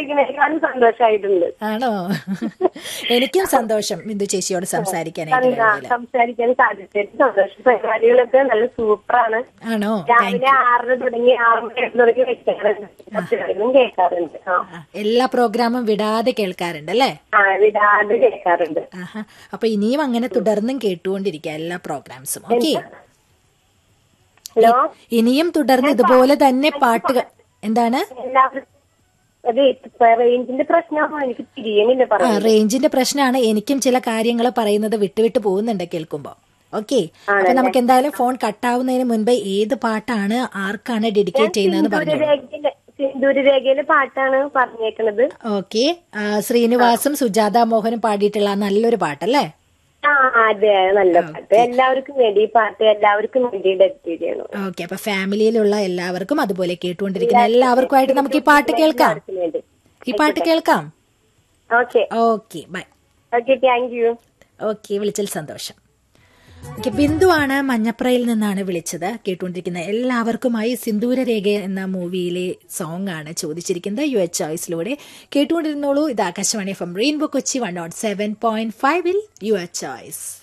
സംസാരിക്കുന്നതിനേക്കാളും സന്തോഷമായിട്ടുണ്ട് ആണോ എനിക്കും സന്തോഷം ബിന്ദു ചേച്ചിയോട് സംസാരിക്കാനായിട്ട് ആ, കഴിഞ്ഞതില്. സംസാരിക്കാൻ സാധിച്ചത് സന്തോഷം പരിപാടികളൊക്കെ നല്ല സൂപ്പറാണ് ആണോ താങ്ക് രാവിലെ ആറിന് തുടങ്ങി ആറ് മണി തുടങ്ങി വെക്കാറുണ്ട് പത്തുകളും കേൾക്കാറുണ്ട് ആ ആ, എല്ലാ പ്രോഗ്രാമും വിടാതെ കേൾക്കാറുണ്ട് അല്ലേ ആ വിടാതെ കേൾക്കാറുണ്ട് ആഹാ അപ്പൊ ഇനിയും അങ്ങനെ തുടർന്നും കേട്ടുകൊണ്ടിരിക്കുക എല്ലാ പ്രോഗ്രാംസും ഓക്കെ ഹലോ ഇനിയും തുടർന്ന് ഇതുപോലെ തന്നെ പാട്ടുകൾ എന്താണ് എല്ലാവരും അത് റേഞ്ചിന്റെ പ്രശ്നമാണോ എനിക്ക് തിരിയണില്ല ആ, പറഞ്ഞു റേഞ്ചിന്റെ പ്രശ്നമാണ് എനിക്കും ചില കാര്യങ്ങൾ പറയുന്നത് വിട്ടുവിട്ട് പോകുന്നുണ്ട് കേൾക്കുമ്പോ ഓക്കെ അപ്പൊ നമുക്ക് എന്തായാലും ഫോൺ കട്ടാവുന്നതിന് മുൻപ് ഏത് പാട്ടാണ് ആർക്കാണ് ഡെഡിക്കേറ്റ് ചെയ്യുന്നതെന്ന് പറഞ്ഞു സിന്ദൂരരേഖയിലെ സിന്ദൂരരേഖയിലെ പാട്ടാണ് പറഞ്ഞേക്കണത് ഓക്കെ ശ്രീനിവാസും സുജാത മോഹനും പാടിയിട്ടുള്ള ആ നല്ലൊരു പാട്ടല്ലേ ആ അതെ നല്ല പാട്ട് എല്ലാവർക്കും വേണ്ടി ഈ പാട്ട് എല്ലാവർക്കും വേണ്ടി ഡെഡിക്കേറ്റ് ചെയ്യണം ഓക്കെ അപ്പൊ ഫാമിലിയിലുള്ള എല്ലാവർക്കും അതുപോലെ കേട്ടുകൊണ്ടിരിക്കുന്ന എല്ലാവർക്കുമായിട്ട് നമുക്ക് ഈ പാട്ട് കേൾക്കാം എല്ലാവർക്കും വേണ്ടി ഈ പാട്ട് കേൾക്കാം okay okay bye okay thank you okay വിളിച്ചതിൽ സന്തോഷം ഓക്കെ ബിന്ദുവാണ് മഞ്ഞപ്രയിൽ നിന്നാണ് വിളിച്ചത് കേട്ടുകൊണ്ടിരിക്കുന്ന എല്ലാവർക്കുമായി സിന്ദൂരരേഖ എന്ന മൂവിയിലെ സോങ് ആണ് ചോദിച്ചിരിക്കുന്നത് യു എച്ച് ചോയ്സിലൂടെ കേട്ടുകൊണ്ടിരുന്നോളൂ ഇത് Akashvani from rainbow Kochi one nought seven point ഫൈവിൽ യു എച്ച് ചോയ്സ്